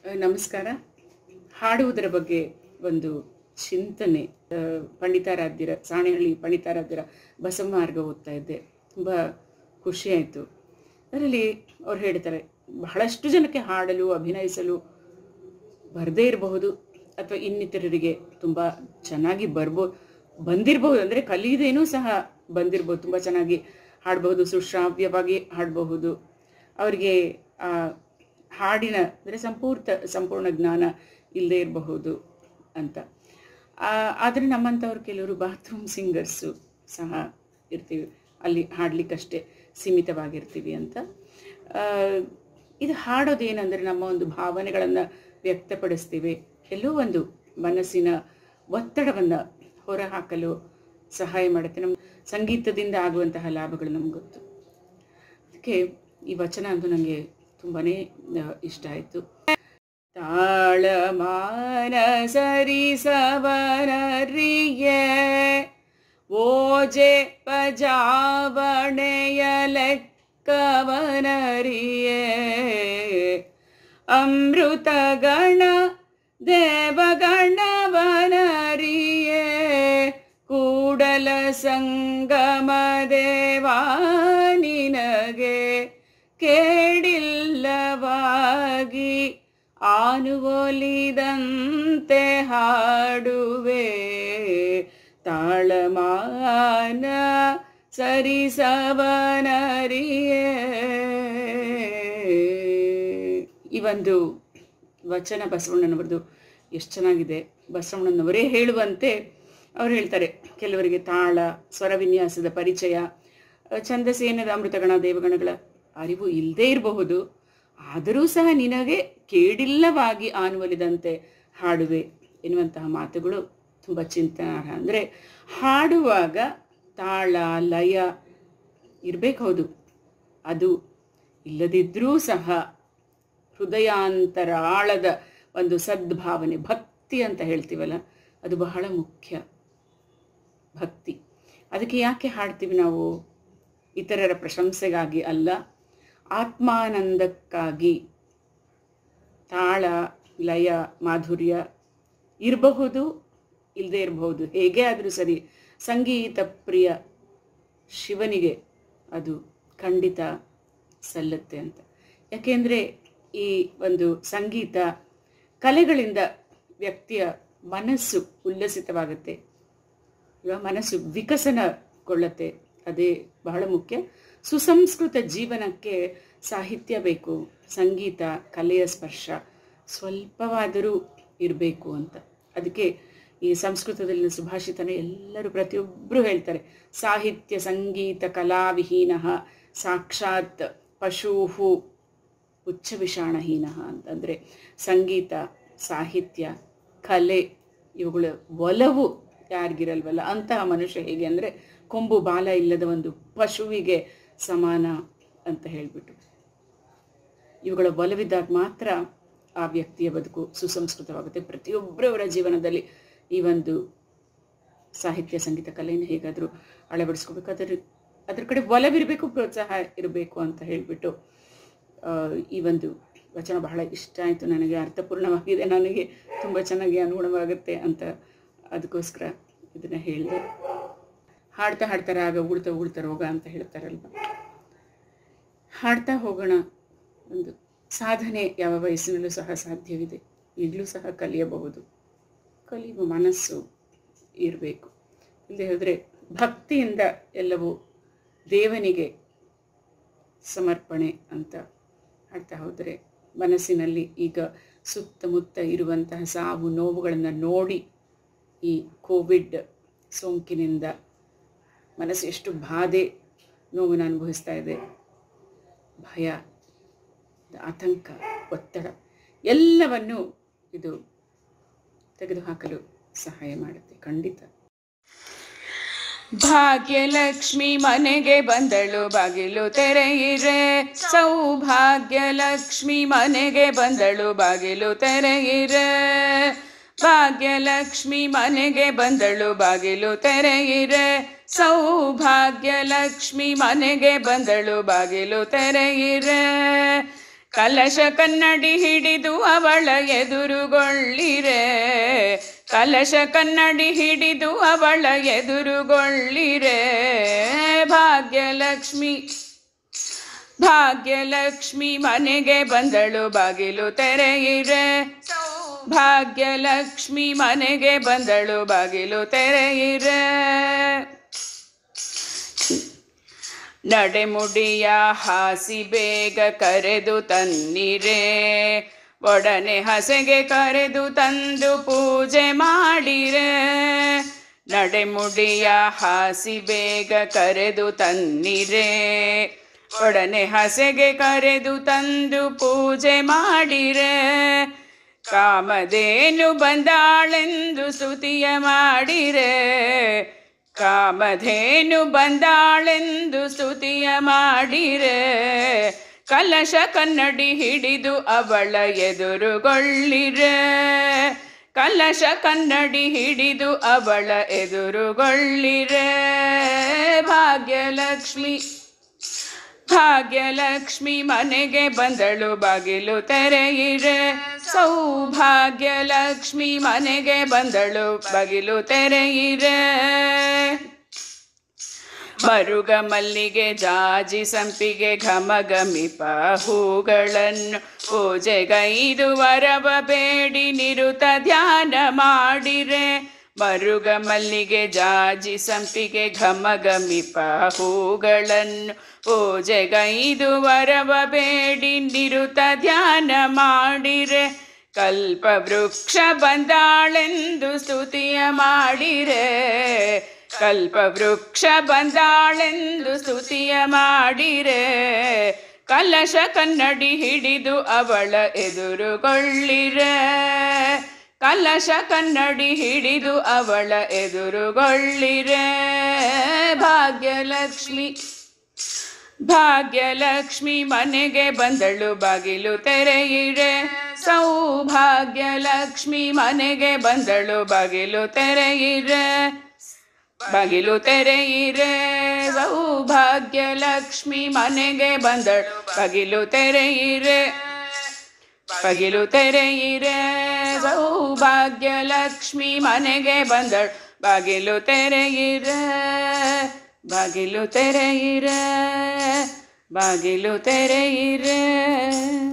ನಮಸ್ಕಾರ ಹಾಡುವುದರ ಬಗ್ಗೆ ಒಂದು ಚಿಂತನೆ ಆ, ಪಂಡಿತಾರಾಧ್ಯರ ಸಾಣೆಹಳ್ಳಿ ಪಂಡಿತಾರಾಧ್ಯರ ಬಸವಮಾರ್ಗ ಓದ್ತಾ ಇದ್ದೆ ತುಂಬ ಖುಷಿಯಾಯಿತು ಅದರಲ್ಲಿ ಅವ್ರು ಹೇಳ್ತಾರೆ ಬಹಳಷ್ಟು ಜನಕ್ಕೆ ಹಾಡಲು ಅಭಿನಯಿಸಲು ಬರದೇ ಇರಬಹುದು ಅಥವಾ ಇನ್ನಿತರರಿಗೆ ತುಂಬ ಚೆನ್ನಾಗಿ ಬರ್ಬೋ ಬಂದಿರಬಹುದು ಅಂದರೆ ಕಲಿಯದೇನೂ ಸಹ ಬಂದಿರ್ಬೋದು ತುಂಬ ಚೆನ್ನಾಗಿ ಹಾಡಬಹುದು ಸುಶ್ರಾವ್ಯವಾಗಿ ಹಾಡಬಹುದು ಅವರಿಗೆ ಆ ಹಾಡಿನ ಅಂದರೆ ಸಂಪೂರ್ಣ ಸಂಪೂರ್ಣ ಜ್ಞಾನ ಇಲ್ಲದೆ ಇರಬಹುದು ಅಂತ ಆದರೆ ನಮ್ಮಂಥವ್ರು ಕೆಲವರು ಬಾತ್ರೂಮ್ ಸಿಂಗರ್ಸು ಸಹ ಇರ್ತೀವಿ ಅಲ್ಲಿ ಹಾಡಲಿಕ್ಕಷ್ಟೇ ಸೀಮಿತವಾಗಿರ್ತೀವಿ ಅಂತ ಆ, ಇದು ಹಾಡೋದೇನೆಂದರೆ ನಮ್ಮ ಒಂದು ಭಾವನೆಗಳನ್ನು ವ್ಯಕ್ತಪಡಿಸ್ತೀವಿ ಎಲ್ಲೋ ಒಂದು ಮನಸ್ಸಿನ ಒತ್ತಡವನ್ನು ಹೊರಹಾಕಲು ಸಹಾಯ ಮಾಡುತ್ತೆ ನಮ್ಮ ಸಂಗೀತದಿಂದ ಆಗುವಂತಹ ಲಾಭಗಳು ನಮ್ಗೆ ಗೊತ್ತು ಅದಕ್ಕೆ ಈ ವಚನ ಅಂತೂ ನನಗೆ ತುಂಬಾ ಇಷ್ಟ ಆಯಿತು ತಾಳಮಾನ ಸರಿಸವನರಿಯೇ ಓಜೆ ಪಜಾವಣೆಯ ಲೆಕ್ಕವನರಿಯೇ ಅಮೃತಗಣ ದೇವಗಣವನರಿಯೇ ಕೂಡಲ ಸಂಗಮ ದೇವಾ ನಿನಗೆ ಕೇಳಿಲ್ಲವಾಗಿ ಆನುವೊಲಿದಂತೆ ಹಾಡುವೆ ತಾಳಮಾನ ಸರಿಸವನರಿಯೇ ಈ ಒಂದು ವಚನ ಬಸವಣ್ಣನವರದು ಎಷ್ಟು ಚೆನ್ನಾಗಿದೆ ಬಸವಣ್ಣನವರೇ ಹೇಳುವಂತೆ ಅವ್ರು ಹೇಳ್ತಾರೆ ಕೆಲವರಿಗೆ ತಾಳ ಸ್ವರವಿನ್ಯಾಸದ ಪರಿಚಯ ಅಹ್, ಛಂದಸ್ಸೇನದ ಅಮೃತಗಣ ದೇವಗಣಗಳ ಅರಿವು ಇಲ್ಲದೇ ಇರಬಹುದು ಆದರೂ ಸಹ ನಿನಗೆ ಕೇಡಿಲ್ಲವಾಗಿ ಆನುವಲಿದಂತೆ ಹಾಡುವೆ ಎನ್ನುವಂತಹ ಮಾತುಗಳು ತುಂಬ ಚಿಂತನಾರ್ಹ ಅಂದರೆ ಹಾಡುವಾಗ ತಾಳ ಲಯ ಇರಬೇಕು ಹೌದು ಅದು ಇಲ್ಲದಿದ್ದರೂ ಸಹ ಹೃದಯಾಂತರ ಆಳದ ಒಂದು ಸದ್ಭಾವನೆ ಭಕ್ತಿ ಅಂತ ಹೇಳ್ತೀವಲ್ಲ ಅದು ಬಹಳ ಮುಖ್ಯ ಭಕ್ತಿ ಅದಕ್ಕೆ ಯಾಕೆ ಹಾಡ್ತೀವಿ ನಾವು ಇತರರ ಪ್ರಶಂಸೆಗಾಗಿ ಅಲ್ಲ ಆತ್ಮಾನಂದಕ್ಕಾಗಿ ತಾಳ ಲಯ ಮಾಧುರ್ಯ ಇರಬಹುದು ಇಲ್ಲದೆ ಇರಬಹುದು ಹೇಗೆ ಆದರೂ ಸರಿ ಸಂಗೀತ ಪ್ರಿಯ ಶಿವನಿಗೆ ಅದು ಖಂಡಿತ ಸಲ್ಲುತ್ತೆ ಅಂತ ಯಾಕೆಂದರೆ ಈ ಒಂದು ಸಂಗೀತ ಕಲೆಗಳಿಂದ ವ್ಯಕ್ತಿಯ ಮನಸ್ಸು ಉಲ್ಲಸಿತವಾಗುತ್ತೆ ಇವಾಗ ಮನಸ್ಸು ವಿಕಸನಗೊಳ್ಳುತ್ತೆ ಅದೇ ಬಹಳ ಮುಖ್ಯ ಸುಸಂಸ್ಕೃತ ಜೀವನಕ್ಕೆ ಸಾಹಿತ್ಯ ಬೇಕು ಸಂಗೀತ ಕಲೆಯ ಸ್ಪರ್ಶ ಸ್ವಲ್ಪವಾದರೂ ಇರಬೇಕು ಅಂತ ಅದಕ್ಕೆ ಈ ಸಂಸ್ಕೃತದಲ್ಲಿನ ಸುಭಾಷಿತನ ಎಲ್ಲರೂ ಪ್ರತಿಯೊಬ್ಬರು ಹೇಳ್ತಾರೆ ಸಾಹಿತ್ಯ ಸಂಗೀತ ಕಲಾವಿಹೀನ ಸಾಕ್ಷಾತ್ ಪಶೂಹು ಉಚ್ಚವಿಷಾಣಹೀನ ಅಂತಂದರೆ ಸಂಗೀತ ಸಾಹಿತ್ಯ ಕಲೆ ಇವುಗಳ ಒಲವು ಯಾರಿಗಿರಲ್ವಲ್ಲ ಅಂತಹ ಮನುಷ್ಯ ಹೇಗೆ ಅಂದರೆ ಕೊಂಬು ಬಾಲ ಇಲ್ಲದ ಒಂದು ಪಶುವಿಗೆ ಸಮಾನ ಅಂತ ಹೇಳಿಬಿಟ್ಟು ಇವುಗಳ ಒಲವಿದ್ದಾಗ ಮಾತ್ರ ಆ ವ್ಯಕ್ತಿಯ ಬದುಕು ಸುಸಂಸ್ಕೃತವಾಗುತ್ತೆ ಪ್ರತಿಯೊಬ್ಬರವರ ಜೀವನದಲ್ಲಿ ಈ ಒಂದು ಸಾಹಿತ್ಯ ಸಂಗೀತ ಕಲೆಯನ್ನು ಹೇಗಾದರೂ ಅಳವಡಿಸ್ಕೋಬೇಕು ಅದರ ಅದ್ರ ಕಡೆ ಒಲವಿರಬೇಕು ಪ್ರೋತ್ಸಾಹ ಇರಬೇಕು ಅಂತ ಹೇಳಿಬಿಟ್ಟು ಆ, ಈ ಒಂದು ವಚನ ಬಹಳ ಇಷ್ಟ ಆಯಿತು ನನಗೆ ಅರ್ಥಪೂರ್ಣವಾಗಿದೆ ನನಗೆ ತುಂಬ ಚೆನ್ನಾಗಿ ಅನುಗುಣವಾಗುತ್ತೆ ಅಂತ ಅದಕ್ಕೋಸ್ಕರ ಇದನ್ನು ಹೇಳಿದೆ ಹಾಡ್ತಾ ಹಾಡ್ತಾರೆ ಆಗ ಉಳ್ತಾ ಉಳ್ತಾ ರೋಗ ಅಂತ ಹೇಳ್ತಾರಲ್ವ ಹಾಡ್ತಾ ಹೋಗೋಣ ಒಂದು ಸಾಧನೆ ಯಾವ ವಯಸ್ಸಿನಲ್ಲೂ ಸಹ ಸಾಧ್ಯವಿದೆ ಈಗಲೂ ಸಹ ಕಲಿಯಬಹುದು ಕಲಿಯುವ ಮನಸ್ಸು ಇರಬೇಕು ಇಲ್ಲದೆ ಹೋದರೆ ಭಕ್ತಿಯಿಂದ ಎಲ್ಲವೂ ದೇವನಿಗೆ ಸಮರ್ಪಣೆ ಅಂತ ಹಾಡ್ತಾ ಹೋದರೆ ಮನಸ್ಸಿನಲ್ಲಿ ಈಗ ಸುತ್ತಮುತ್ತ ಇರುವಂತಹ ಸಾವು ನೋವುಗಳನ್ನು ನೋಡಿ ಈ ಕೋವಿಡ್ ಸೋಂಕಿನಿಂದ ಮನಸ್ಸು ಎಷ್ಟು ಬಾಧೆ ನೋವನ್ನು ಅನುಭವಿಸ್ತಾ ಇದೆ ಭಯ ಆತಂಕ ಒತ್ತಡ ಎಲ್ಲವನ್ನು ಇದು ತೆಗೆದುಹಾಕಲು ಸಹಾಯ ಮಾಡುತ್ತೆ ಖಂಡಿತ ಭಾಗ್ಯಲಕ್ಷ್ಮಿ ಮನೆಗೆ ಬಂದಳು ಬಾಗಿಲು ತೆರೆಯಿರೆ ಸೌಭಾಗ್ಯಲಕ್ಷ್ಮಿ ಮನೆಗೆ ಬಂದಳು ಬಾಗಿಲು ತೆರೆಯಿರೆ ಭಾಗ್ಯಲಕ್ಷ್ಮಿ ಮನೆಗೆ ಬಂದಳು ಬಾಗಿಲು ತೆರೆಯಿರೆ ಸೌಭಾಗ್ಯಲಕ್ಷ್ಮಿ ಮನೆಗೆ ಬಂದಳು ಬಾಗಿಲು ತೆರೆಯಿರೆ ಕಲಶ ಕನ್ನಡಿ ಹಿಡಿದು ಅವಳ ಎದುರುಗೊಳ್ಳಿರೆ ಕಲಶ ಕನ್ನಡಿ ಹಿಡಿದು ಅವಳ ಎದುರುಗೊಳ್ಳಿರೆ ಭಾಗ್ಯಲಕ್ಷ್ಮಿ ಭಾಗ್ಯಲಕ್ಷ್ಮಿ ಮನೆಗೆ ಬಂದಳು ಬಾಗಿಲು ತೆರೆಯಿರೆ ಭಾಗ್ಯಲಕ್ಷ್ಮಿ ಮನೆಗೆ ಬಂದಳು ಬಾಗಿಲು ತೆರೆಯಿರೆ ನಡೆಮುಡಿಯ ಹಾಸಿ ಬೇಗ ಕರೆದು ತನ್ನಿರೆ ಒಡನೆ ಹಸೆಗೆ ಕರೆದು ತಂದು ಪೂಜೆ ಮಾಡಿರೆ ನಡೆಮುಡಿಯ ಹಾಸಿ ಬೇಗ ಕರೆದು ತನ್ನಿರೆ ಒಡನೆ ಹಸೆಗೆ ಕರೆದು ತಂದು ಪೂಜೆ ಮಾಡಿರೆ ಕಾಮಧೇನು ಬಂದಾಳೆಂದು ಸ್ತುತಿಯ ಮಾಡಿರೆ ಕಾಮಧೇನು ಬಂದಾಳೆಂದು ಸ್ತುತಿಯ ಮಾಡಿರೆ ಕಲಶ ಕನ್ನಡಿ ಹಿಡಿದು ಅವಳ ಎದುರುಗೊಳ್ಳಿರೆ ಕಲಶ ಕನ್ನಡಿ ಹಿಡಿದು ಅವಳ ಎದುರುಗೊಳ್ಳಿರೆ ಭಾಗ್ಯಲಕ್ಷ್ಮಿ ಭಾಗ್ಯಲಕ್ಷ್ಮಿ ಮನೆಗೆ ಬಂದಳು ಬಾಗಿಲು ತೆರೆಯಿರೆ ಸೌಭಾಗ್ಯಲಕ್ಷ್ಮಿ ಮನೆಗೆ ಬಂದಳು ಬಾಗಿಲು ತೆರೆಯಿರೆ ಮರುಗ ಮಲ್ಲಿಗೆ ಜಾಜಿ ಸಂಪಿಗೆ ಘಮಘಮಿಪ ಹೂಗಳನ್ನು ಪೂಜೆಗೈದು ವರವ ಬೇಡಿ ನಿರುತ ಧ್ಯಾನ ಮಾಡಿರೆ ಮರುಗ ಮಲ್ಲಿಗೆ ಜಾಜಿ ಸಂಪಿಗೆ ಘಮಘಮಿಪ ಹೂಗಳನ್ನು ಪೂಜೆಗೈದು ವರವ ಬೇಡಿ ನಿರುತ ಧ್ಯಾನ ಮಾಡಿರೆ ಕಲ್ಪ ವೃಕ್ಷ ಬಂದಾಳೆಂದು ಸ್ತುತಿಯ ಮಾಡಿರೆ ಕಲ್ಪ ವೃಕ್ಷ ಬಂದಾಳೆಂದು ಸ್ತುತಿಯ ಮಾಡಿರೆ ಕಲಶ ಕನ್ನಡಿ ಹಿಡಿದು ಅವಳ ಎದುರುಗೊಳ್ಳಿರೆ ಕಲಶ ಕನ್ನಡಿ ಹಿಡಿದು ಅವಳ ಎದುರುಗೊಳ್ಳಿರೆ ಭಾಗ್ಯಲಕ್ಷ್ಮಿ ಭಾಗ್ಯಲಕ್ಷ್ಮಿ ಮನೆಗೆ ಬಂದಳು ಬಾಗಿಲು ತೆರೆಯಿರೆ ಸೌಭಾಗ್ಯಲಕ್ಷ್ಮಿ ಮನೆಗೆ ಬಂದಳು ಬಾಗಿಲು ತೆರೆಯಿರೆ ಬಾಗಿಲು ತೆರೆಯಿರೆ ಸೌಭಾಗ್ಯಲಕ್ಷ್ಮಿ ಮನೆಗೆ ಬಂದಳು ಬಾಗಿಲು ತೆರೆಯಿರೆ ಬಾಗಿಲು ತೆರೆಯಿರೆ ಸೌಭಾಗ್ಯಲಕ್ಷ್ಮಿ ಮನೆಗೆ ಬಂದಳು ಬಾಗಿಲು ತೆರೆಯಿರೆ ಬಾಗಿಲು ತೆರೆಯಿರೆ ಬಾಗಿಲು ತೆರೆಯಿರೆ